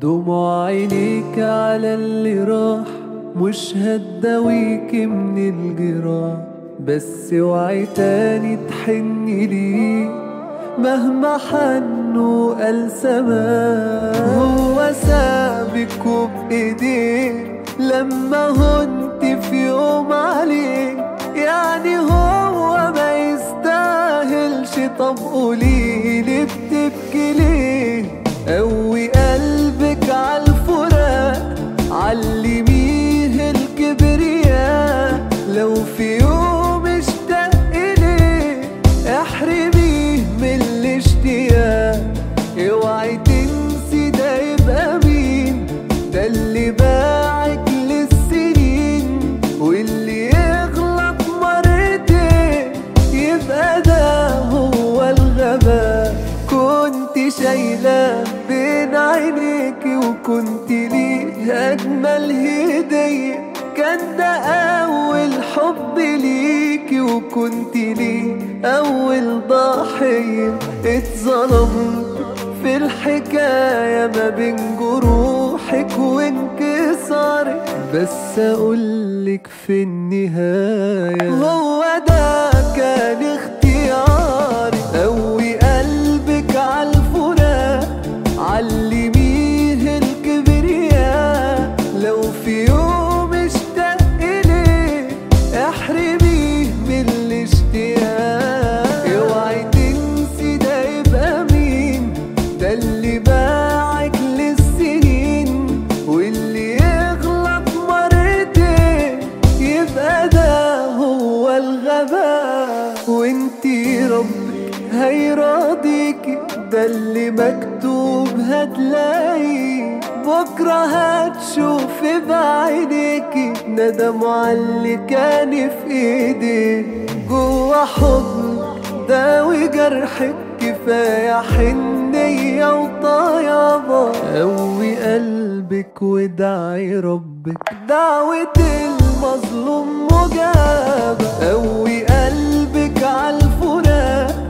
دموع عينيك على اللي راح مش هتداويك من الجراح بس اوعي تاني تحني ليه مهما حنوا قال سماه هو سابك وبإيديه لما هنت في يوم عليه يعني هو ما يستاهلش طب قوليلي بتبكي ليه قوي قلبك عالفراق علميه الكبرياء لو في يوم اشتاق إليه احرميه من الاشتياق اوعي تنسي ده يبقى مين ده اللي باعك للسنين واللي يغلط مرتين يبقى ده هو الغباء كنت شايلة بين عينيكي وكنت ليه أجمل هدية كان ده أول حب ليكي وكنت ليه أول ضحية اتظلمت في الحكاية ما بين جروحك وانكسارك بس أقولك في النهاية هو ده كان اختياري قوي قلبك عالفراق علميه الكبرياء لو في يوم اشتاق إليه احرميه من الاشتياق اوعي تنسي ده يبقى مين ده اللي باعك للسنين واللي يغلط مرتين يبقى ده هو الغباء وانتي ربك هيراضيكي ده اللي مكتوب هتلاقيه بكرة هتشوفي بعينيكي ندم على اللي كان في ايديه جوا حضنك داوي جرحك كفاية حنية وطيابة قوي قلبك وادعي ربك دعوة المظلوم مجابة قوي قلبك عالفراق